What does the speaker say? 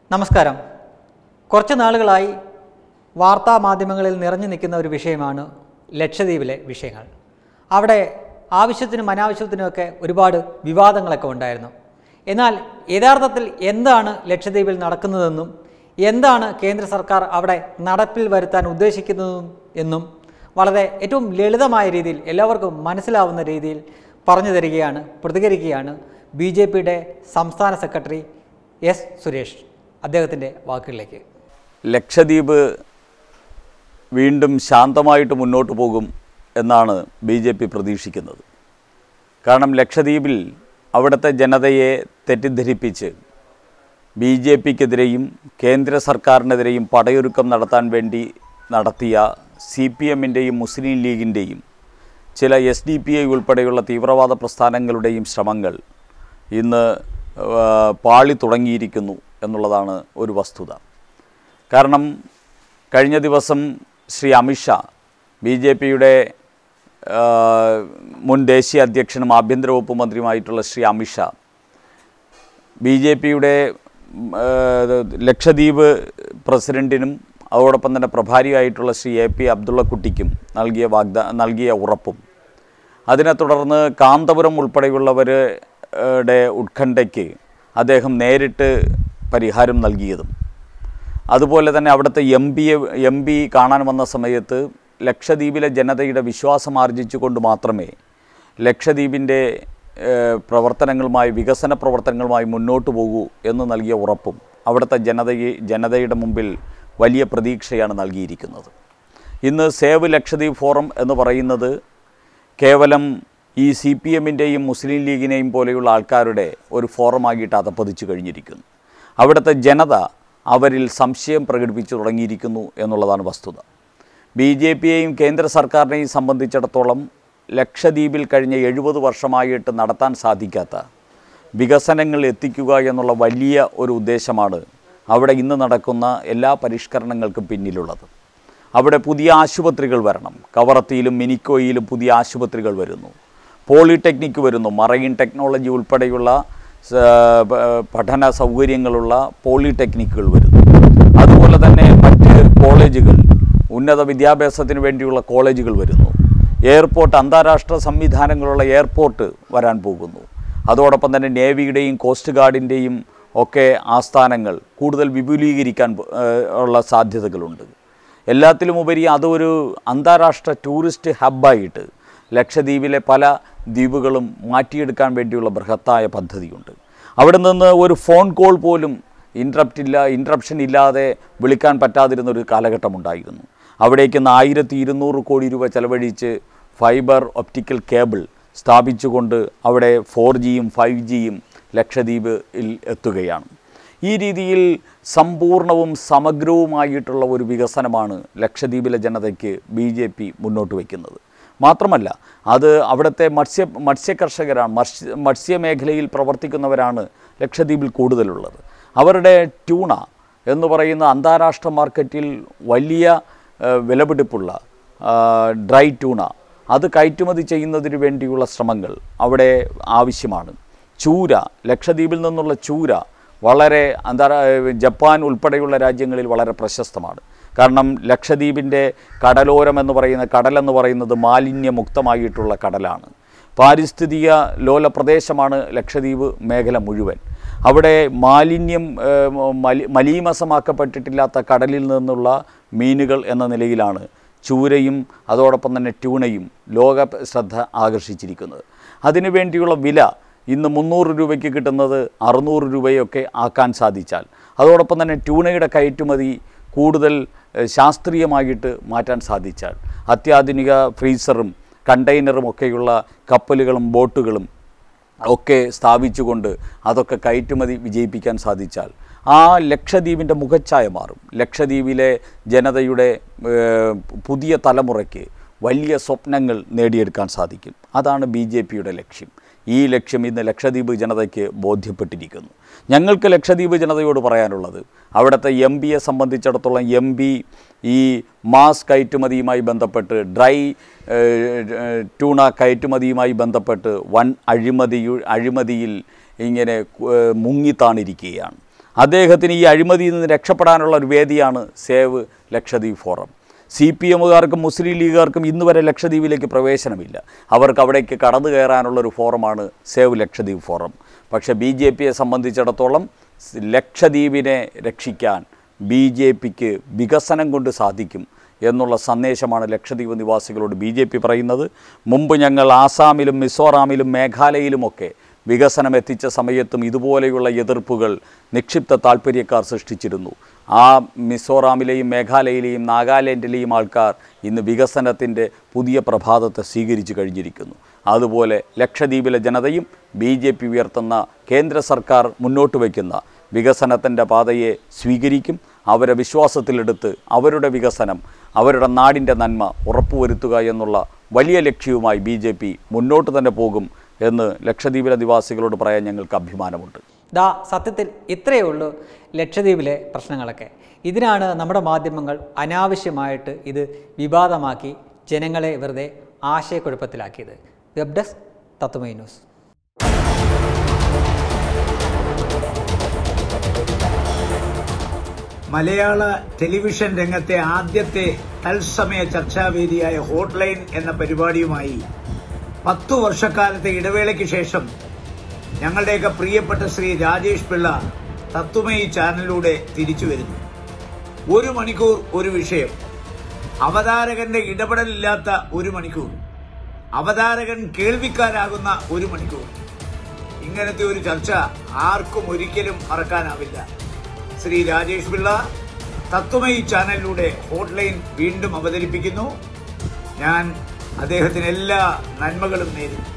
നമസ്കാരം കുറച്ച് നാളുകളായി വാർത്താ മാധ്യമങ്ങളിൽ നിറഞ്ഞു നിൽക്കുന്ന ഒരു വിഷയമാണ് ലക്ഷദ്വീപിലെ വിഷയങ്ങൾ അവിടെ ആവശ്യത്തിനും അനാവശ്യത്തിനുമൊക്കെ ഒരുപാട് വിവാദങ്ങളൊക്കെ ഉണ്ടായിരുന്നു എന്നാൽ യഥാർത്ഥത്തിൽ എന്താണ് ലക്ഷദ്വീപിൽ നടക്കുന്നതെന്നും എന്താണ് കേന്ദ്ര സർക്കാർ അവിടെ നടപ്പിൽ വരുത്താൻ ഉദ്ദേശിക്കുന്നതും എന്നും വളരെ ഏറ്റവും ലളിതമായ രീതിയിൽ എല്ലാവർക്കും മനസ്സിലാവുന്ന രീതിയിൽ പറഞ്ഞു തരികയാണ് പ്രതികരിക്കുകയാണ് ബി ജെ പിയുടെ സംസ്ഥാന സെക്രട്ടറി എസ് സുരേഷ് അദ്ദേഹത്തിൻ്റെ വാക്കുകളിലേക്ക് ലക്ഷദ്വീപ് വീണ്ടും ശാന്തമായിട്ട് മുന്നോട്ട് പോകും എന്നാണ് ബി ജെ പി പ്രതീക്ഷിക്കുന്നത് കാരണം ലക്ഷദ്വീപിൽ അവിടുത്തെ ജനതയെ തെറ്റിദ്ധരിപ്പിച്ച് ബി ജെ പിക്കെതിരെയും കേന്ദ്ര സർക്കാരിനെതിരെയും പടയൊരുക്കം നടത്താൻ വേണ്ടി നടത്തിയ സി പി എമ്മിൻ്റെയും മുസ്ലിം ലീഗിൻ്റെയും ചില എസ് ഡി പി ഐ ഉൾപ്പെടെയുള്ള തീവ്രവാദ പ്രസ്ഥാനങ്ങളുടെയും ശ്രമങ്ങൾ ഇന്ന് ആ, പാളി തുടങ്ങിയിരിക്കുന്നു എന്നുള്ളതാണ് ഒരു വസ്തുത കാരണം കഴിഞ്ഞ ദിവസം ശ്രീ അമിത്ഷാ ബി ജെ പിയുടെ മുൻ ദേശീയ അധ്യക്ഷനും ആഭ്യന്തര വകുപ്പ് മന്ത്രിയുമായിട്ടുള്ള ശ്രീ അമിത്ഷാ ബി ജെ പിയുടെ ലക്ഷദ്വീപ് പ്രസിഡൻറ്റിനും അതോടൊപ്പം തന്നെ പ്രഭാരിയായിട്ടുള്ള ശ്രീ എ പി അബ്ദുള്ളക്കുട്ടിക്കും നൽകിയ വാഗ്ദാ നൽകിയ ഉറപ്പും അതിനെ തുടർന്ന് കാന്തപുരം ഉൾപ്പെടെയുള്ളവരുടെ ഉത്കണ്ഠയ്ക്ക് അദ്ദേഹം നേരിട്ട് പരിഹാരം നൽകിയതും അതുപോലെ തന്നെ അവിടുത്തെ എം പിയെ എം പി കാണാൻ വന്ന സമയത്ത് ലക്ഷദ്വീപിലെ ജനതയുടെ വിശ്വാസം ആർജിച്ചുകൊണ്ട് മാത്രമേ ലക്ഷദ്വീപിൻ്റെ ഏഹ്, പ്രവർത്തനങ്ങളുമായി വികസന പ്രവർത്തനങ്ങളുമായി മുന്നോട്ട് പോകൂ എന്ന് നൽകിയ ഉറപ്പും അവിടുത്തെ ജനതയെ ജനതയുടെ മുമ്പിൽ വലിയ പ്രതീക്ഷയാണ് നൽകിയിരിക്കുന്നത് ഇന്ന് സേവ് ലക്ഷദ്വീപ് ഫോറം എന്ന് പറയുന്നത് കേവലം ഈ സി പി എമ്മിൻ്റെയും മുസ്ലിം ലീഗിനെയും പോലെയുള്ള ആൾക്കാരുടെ ഒരു ഫോറമാക്കിയിട്ട് അതപ്പതിച്ചു കഴിഞ്ഞിരിക്കുന്നു അവിടുത്തെ ജനത അവരിൽ സംശയം പ്രകടിപ്പിച്ചു തുടങ്ങിയിരിക്കുന്നു എന്നുള്ളതാണ് വസ്തുത ബി ജെ പിയെയും കേന്ദ്ര സർക്കാരിനെയും സംബന്ധിച്ചിടത്തോളം ലക്ഷദ്വീപിൽ കഴിഞ്ഞ എഴുപത് വർഷമായിട്ട് നടത്താൻ സാധിക്കാത്ത വികസനങ്ങൾ എത്തിക്കുക എന്നുള്ള വലിയ ഒരു ഉദ്ദേശമാണ് അവിടെ ഇന്ന് നടക്കുന്ന എല്ലാ പരിഷ്കരണങ്ങൾക്കും പിന്നിലുള്ളത് അവിടെ പുതിയ ആശുപത്രികൾ വരണം കവറത്തിയിലും മിനിക്കോയിലും പുതിയ ആശുപത്രികൾ വരുന്നു പോളിടെക്നിക്ക് വരുന്നു മറൈൻ ടെക്നോളജി ഉൾപ്പെടെയുള്ള സ- പ- പഠന സൗകര്യങ്ങളുള്ള പോളിടെക്നിക്കുകൾ വരുന്നു അതുപോലെ തന്നെ മറ്റ് കോളേജുകൾ ഉന്നത വിദ്യാഭ്യാസത്തിന് വേണ്ടിയുള്ള കോളേജുകൾ വരുന്നു എയർപോർട്ട് അന്താരാഷ്ട്ര സംവിധാനങ്ങളുള്ള എയർപോർട്ട് വരാൻ പോകുന്നു അതോടൊപ്പം തന്നെ നേവിയുടെയും കോസ്റ്റ് ഗാർഡിൻ്റെയും ഒക്കെ ആസ്ഥാനങ്ങൾ കൂടുതൽ വിപുലീകരിക്കാൻ പോ- ഏഹ് ഉള്ള സാധ്യതകളുണ്ട് എല്ലാത്തിലും ഉപരി അതൊരു അന്താരാഷ്ട്ര ടൂറിസ്റ്റ് ഹബ്ബായിട്ട് ലക്ഷദ്വീപിലെ പല ദ്വീപുകളും മാറ്റിയെടുക്കാൻ വേണ്ടിയുള്ള ബൃഹത്തായ പദ്ധതിയുണ്ട് അവിടെ നിന്ന് ഒരു ഫോൺ കോൾ പോലും ഇൻട്രപ്റ്റ് ഇല്ല ഇൻട്രപ്ഷൻ ഇല്ലാതെ വിളിക്കാൻ പറ്റാതിരുന്ന ഒരു കാലഘട്ടമുണ്ടായിരുന്നു അവിടേക്ക് ഇന്ന് ആയിരത്തി ഇരുന്നൂറ് കോടി രൂപ ചെലവഴിച്ച് ഫൈബർ ഒപ്റ്റിക്കൽ കേബിൾ സ്ഥാപിച്ചുകൊണ്ട് അവിടെ ഫോർ ജിയും ഫൈവ് ജിയും ലക്ഷദ്വീപിൽ എത്തുകയാണ് ഈ രീതിയിൽ സമ്പൂർണവും സമഗ്രവുമായിട്ടുള്ള ഒരു വികസനമാണ് ലക്ഷദ്വീപിലെ ജനതയ്ക്ക് ബി ജെ പി മുന്നോട്ട് വയ്ക്കുന്നത് മാത്രമല്ല അത് അവിടുത്തെ മത്സ്യ മത്സ്യകർഷകരാണ് മത്സ്യ മത്സ്യമേഖലയിൽ പ്രവർത്തിക്കുന്നവരാണ് ലക്ഷദ്വീപിൽ കൂടുതലുള്ളത് അവരുടെ ട്യൂണ എന്ന് പറയുന്ന അന്താരാഷ്ട്ര മാർക്കറ്റിൽ വലിയ ഏഹ്, വിലപിടിപ്പുള്ള ആ, ഡ്രൈ ട്യൂണ അത് കയറ്റുമതി ചെയ്യുന്നതിന് വേണ്ടിയുള്ള ശ്രമങ്ങൾ അവിടെ ആവശ്യമാണ് ചൂര ലക്ഷദ്വീപിൽ നിന്നുള്ള ചൂര വളരെ അന്താരാ ജപ്പാൻ ഉൾപ്പെടെയുള്ള രാജ്യങ്ങളിൽ വളരെ പ്രശസ്തമാണ് കാരണം ലക്ഷദ്വീപിൻ്റെ കടലോരം എന്ന് പറയുന്ന കടലെന്ന് പറയുന്നത് മാലിന്യമുക്തമായിട്ടുള്ള കടലാണ് പാരിസ്ഥിതിക ലോല പ്രദേശമാണ് ലക്ഷദ്വീപ് മേഖല മുഴുവൻ അവിടെ മാലിന്യം ഏഹ്, മലി മലീമസമാക്കപ്പെട്ടിട്ടില്ലാത്ത കടലിൽ നിന്നുള്ള മീനുകൾ എന്ന നിലയിലാണ് ചൂരയും അതോടൊപ്പം തന്നെ ട്യൂണയും ലോക ശ്രദ്ധ ആകർഷിച്ചിരിക്കുന്നത് അതിനുവേണ്ടിയുള്ള വില ഇന്ന് മുന്നൂറ് രൂപയ്ക്ക് കിട്ടുന്നത് അറുന്നൂറ് രൂപയൊക്കെ ആക്കാൻ സാധിച്ചാൽ അതോടൊപ്പം തന്നെ ട്യൂണയുടെ കയറ്റുമതി കൂടുതൽ ഏഹ്, ശാസ്ത്രീയമായിട്ട് മാറ്റാൻ സാധിച്ചാൽ അത്യാധുനിക ഫ്രീസറും കണ്ടെയ്നറും ഒക്കെയുള്ള കപ്പലുകളും ബോട്ടുകളും ഒക്കെ സ്ഥാപിച്ചുകൊണ്ട് അതൊക്കെ കയറ്റുമതി വിജയിപ്പിക്കാൻ സാധിച്ചാൽ ആ ലക്ഷദ്വീപിൻ്റെ മുഖച്ഛായ മാറും ലക്ഷദ്വീപിലെ ജനതയുടെ ഏഹ്, പുതിയ തലമുറയ്ക്ക് വലിയ സ്വപ്നങ്ങൾ നേടിയെടുക്കാൻ സാധിക്കും അതാണ് ബി ജെ പിയുടെ ലക്ഷ്യം ഈ ലക്ഷ്യം ഇന്ന് ലക്ഷദ്വീപ് ജനതയ്ക്ക് ബോധ്യപ്പെട്ടിരിക്കുന്നു ഞങ്ങൾക്ക് ലക്ഷദ്വീപ് ജനതയോട് പറയാനുള്ളത് അവിടുത്തെ എം പിയെ സംബന്ധിച്ചിടത്തോളം എം പി ഈ മാസ് കയറ്റുമതിയുമായി ബന്ധപ്പെട്ട് ഡ്രൈ ഏഹ്, ഏഹ്, ട്യൂണ കയറ്റുമതിയുമായി ബന്ധപ്പെട്ട് വൻ അഴിമതി അഴിമതിയിൽ ഇങ്ങനെ ഏഹ്, മുങ്ങിത്താണിരിക്കുകയാണ് അദ്ദേഹത്തിന് ഈ അഴിമതിയിൽ നിന്ന് രക്ഷപ്പെടാനുള്ള ഒരു വേദിയാണ് save Lakshadweep forum C P എമ്മുകാർക്കും മുസ്ലിം ലീഗുകാർക്കും ഇന്ന് വരെ ലക്ഷദ്വീപിലേക്ക് പ്രവേശനമില്ല അവർക്ക് അവിടേക്ക് കടന്നു കയറാനുള്ളൊരു ഫോറമാണ് സേവ് ലക്ഷദ്വീപ് ഫോറം പക്ഷേ ബി ജെ പിയെ സംബന്ധിച്ചിടത്തോളം സ് ലക്ഷദ്വീപിനെ രക്ഷിക്കാൻ ബി ജെ പിക്ക് വികസനം കൊണ്ട് സാധിക്കും എന്നുള്ള സന്ദേശമാണ് ലക്ഷദ്വീപ് നിവാസികളോട് ബി ജെ പി പറയുന്നത് മുമ്പ് ഞങ്ങൾ ആസാമിലും മിസോറാമിലും മേഘാലയയിലുമൊക്കെ വികസനം എത്തിച്ച സമയത്തും ഇതുപോലെയുള്ള എതിർപ്പുകൾ നിക്ഷിപ്ത താല്പര്യക്കാർ സൃഷ്ടിച്ചിരുന്നു ആ മിസോറാമിലെയും മേഘാലയയിലെയും നാഗാലാൻഡിലെയും ആൾക്കാർ ഇന്ന് വികസനത്തിൻ്റെ പുതിയ പ്രഭാതത്തെ സ്വീകരിച്ചു കഴിഞ്ഞിരിക്കുന്നു അതുപോലെ ലക്ഷദ്വീപിലെ ജനതയും ബി ജെ പി ഉയർത്തുന്ന കേന്ദ്ര സർക്കാർ മുന്നോട്ട് വയ്ക്കുന്ന വികസനത്തിൻ്റെ പാതയെ സ്വീകരിക്കും അവരെ വിശ്വാസത്തിലെടുത്ത് അവരുടെ വികസനം അവരുടെ നാടിൻ്റെ നന്മ ഉറപ്പുവരുത്തുക എന്നുള്ള വലിയ ലക്ഷ്യവുമായി ബി ജെ പി മുന്നോട്ട് തന്നെ പോകും എന്ന് ലക്ഷദ്വീപിലെ നിവാസികളോട് പറയാൻ ഞങ്ങൾക്ക് അഭിമാനമുണ്ട് ദാ സത്യത്തിൽ ഇത്രയേ ഉള്ളൂ ലക്ഷദ്വീപിലെ പ്രശ്നങ്ങളൊക്കെ ഇതിനാണ് നമ്മുടെ മാധ്യമങ്ങൾ അനാവശ്യമായിട്ട് ഇത് വിവാദമാക്കി ജനങ്ങളെ വെറുതെ ആശയക്കുഴപ്പത്തിലാക്കിയത് വെബ് ഡെസ്ക് തത്വമൈ ന്യൂസ് മലയാള ടെലിവിഷൻ രംഗത്തെ ആദ്യത്തെ തത്സമയ ചർച്ചാവേദിയായ ഹോട്ട്ലൈൻ എന്ന പരിപാടിയുമായി പത്തു വർഷക്കാലത്തെ ഇടവേളയ്ക്ക് ശേഷം ഞങ്ങളുടെയൊക്കെ പ്രിയപ്പെട്ട ശ്രീ രാജേഷ് പിള്ള തത്വമയി ചാനലിലൂടെ തിരിച്ചു വരുന്നു ഒരു മണിക്കൂർ ഒരു വിഷയം അവതാരകന്റെ ഇടപെടലില്ലാത്ത ഒരു മണിക്കൂർ അവതാരകൻ കേൾവിക്കാരാകുന്ന ഒരു മണിക്കൂർ ഇങ്ങനത്തെ ഒരു ചർച്ച ആർക്കും ഒരിക്കലും മറക്കാനാവില്ല ശ്രീ രാജേഷ് പിള്ള തത്വമയി ചാനലിലൂടെ ഹോട്ട്ലൈൻ വീണ്ടും അവതരിപ്പിക്കുന്നു ഞാൻ അദ്ദേഹത്തിന് എല്ലാ നന്മകളും നേരുന്നു